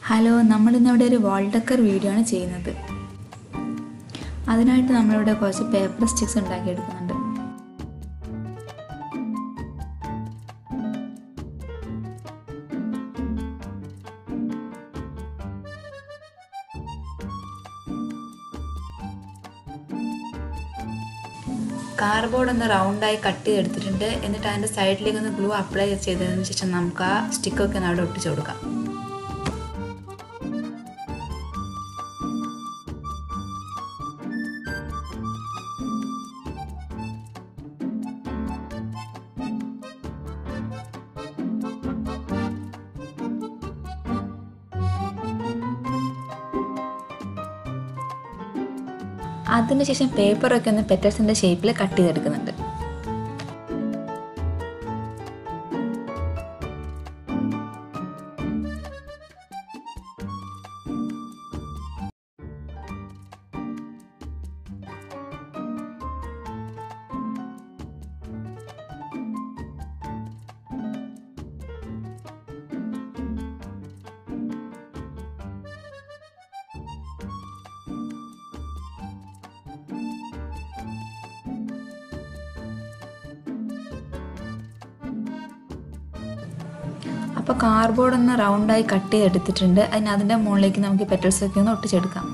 hello നമ്മളിന്നിവിടെ ഒരു വാൾ decker video ആണ് ചെയ്യുന്നത് അതിനായിട്ട് നമ്മളിവിടെ കുറച്ച് പേപ്പർ സ്റ്റിക്സ് ഉണ്ടാക്കിയെടുക്കുന്നുണ്ട് കാർബോർഡ് ഒന്ന് റൗണ്ടായി കട്ട് ചെയ്തെടുത്തിട്ടുണ്ട് എന്നിട്ട് അതിൻ്റെ സൈഡിലേക്ക് ഒന്ന് ഗ്ലൂ അപ്ലൈ ചെയ്തതിന് ശേഷം നമുക്ക് ആ സ്റ്റിക്കൊക്കെ ഒന്ന് അവിടെ ഒട്ടിച്ചു കൊടുക്കാം അതിനുശേഷം പേപ്പറൊക്കെ ഒന്ന് പെറ്റൽസിൻ്റെ ഷേപ്പിൽ കട്ട് ചെയ്തെടുക്കുന്നുണ്ട് അപ്പോൾ കാർബോർഡ് ഒന്ന് റൗണ്ടായി കട്ട് ചെയ്തെടുത്തിട്ടുണ്ട് അതിന് അതിൻ്റെ മുകളിലേക്ക് നമുക്ക് പെറ്റൽസൊക്കെ ഒന്ന് ഒട്ടിച്ചെടുക്കാം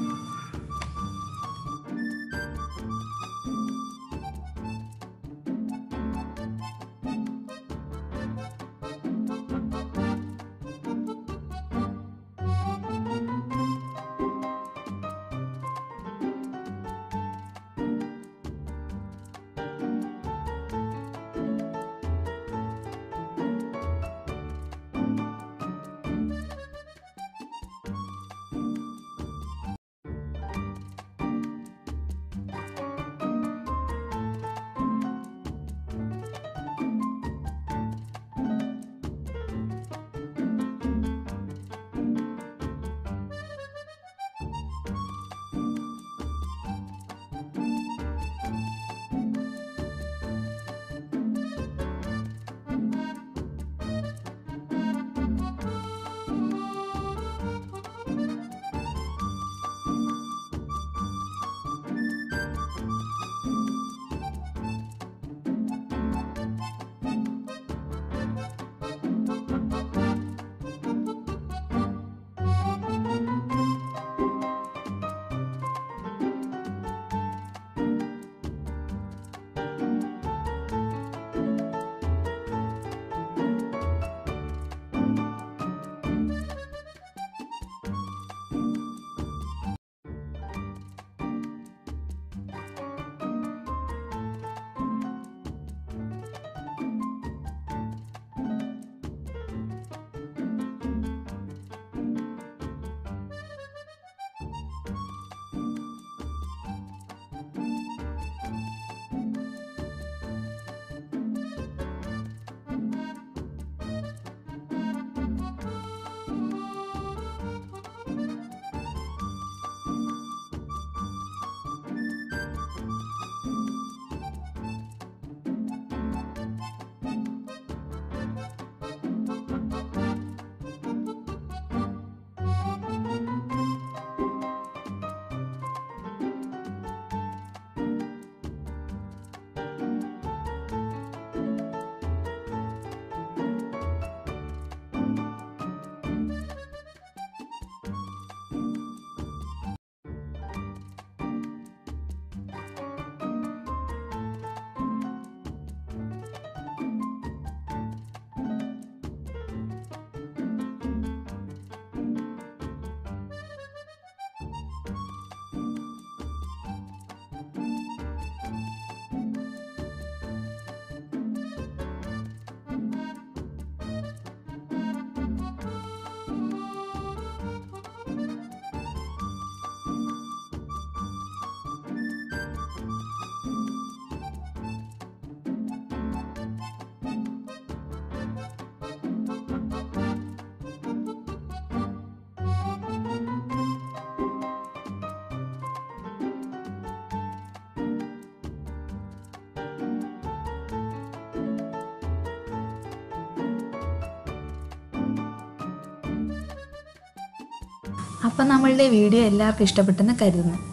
അപ്പം നമ്മളുടെ വീഡിയോ എല്ലാവർക്കും ഇഷ്ടപ്പെട്ടെന്ന് കരുതുന്നു